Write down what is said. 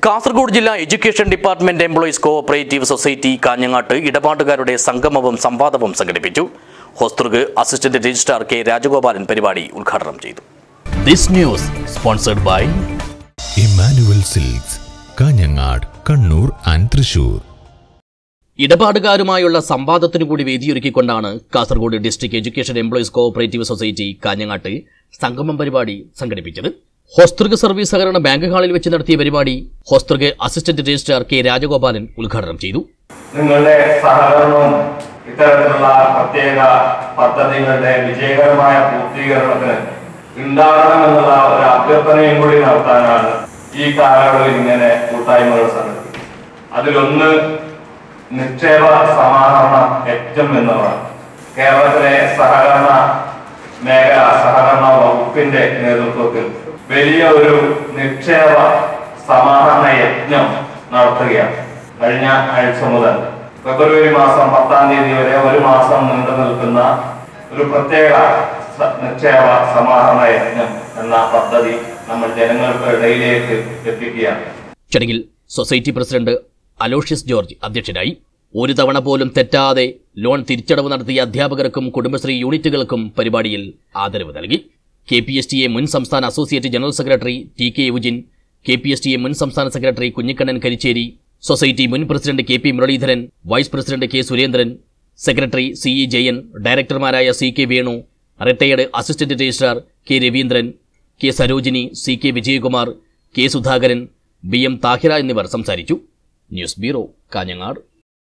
കാസർഗോഡ് ജില്ലാ education department employees cooperative society കാഞ്ഞങ്ങാട്ട് ഇടപാടുകാരുടെ സംഗമവും സംവാദവും സംഘടിപ്പിച്ചു Hosdurg assistant registrar K Rajagopalan പരിപാടി ഉദ്ഘാടനം ചെയ്തു this news sponsored by Emmanuel Silks Kanhangad Kannur and Thrissur ഇടപാടുകാരുമായുള്ള സംവാദത്തിനു കൂടി വേദിയൊരുക്കിക്കൊണ്ടാണ് Kasaragod district education employees cooperative society കാഞ്ഞങ്ങാട്ട് സംഗമം പരിപാടി സംഘടിപ്പിച്ചത് ഹോസ്തൃക് സർവീസ് സഹകരണ ബാങ്ക് ഹാളിൽ വെച്ച് നടത്തിയ പരിപാടി Hosdurg assistant registrar K Rajagopalan ഉദ്ഘാടനം ചെയ്തു നിങ്ങളുടെ സഹകരണവും ഇത്തരത്തിലുള്ള പ്രത്യേക പദ്ധതികളുടെ വിജയകരമായ പൂർത്തീകരണത്തിന് ഉണ്ടാകണമെന്നുള്ള ഒരു അഭ്യർത്ഥനയും കൂടി നടത്താനാണ് ഈ കാലയളവിൽ ഇങ്ങനെ കൂട്ടായ്മകൾ സംഘടിപ്പിക്കുന്നത് അതിലൊന്ന് നിക്ഷേപ സമാഹരണ യജ്ഞം എന്നുള്ളതാണ് കേരളത്തിലെ സഹകരണ മേഖല സഹകരണ വകുപ്പിന്റെ നേതൃത്വത്തിൽ വലിയ ഒരു നിക്ഷേപ സമാഹരണ യജ്ഞം നടത്തുകയാണ് കഴിഞ്ഞ ആഴ്ച മുതൽ ഫെബ്രുവരി മാസം പത്താം തീയതി വരെ ഒരു മാസം നീണ്ടു നിൽക്കുന്ന ഒരു പ്രത്യേക സ- നിക്ഷേപ സമാഹരണ യജ്ഞം എന്ന പദ്ധതി നമ്മൾ ജനങ്ങൾക്ക് ഇടയിലേക്ക് എത്തിക്കുകയാണ് ചടങ്ങിൽ സൊസൈറ്റി പ്രസിഡന്റ് അലോഷ്യസ് ജോർജ് അധ്യക്ഷനായി ഒരു തവണ പോലും തെറ്റാതെ ലോൺ തിരിച്ചടവ് നടത്തിയ അധ്യാപകർക്കും കുടുംബശ്രീ യൂണിറ്റുകൾക്കും പരിപാടിയിൽ ആദരവ് നൽകി K P S T A മുൻ സംസ്ഥാന associate general secretary T K Eugene K P S T A മുൻ സംസ്ഥാന സെക്രട്ടറി കുഞ്ഞിക്കണ്ണൻ കരിച്ചേരി സൊസൈറ്റി മുൻ president K P Muraleedharan vice president K Surendran secretary C E Jayan ഡയറക്ടർമാരായ C K Venu retired assistant registrar K Raveendran K Sarojini C K Vijayakumar K Sudhakaran B M Thahira എന്നിവർ സംസാരിച്ചു news bureau Kanhangad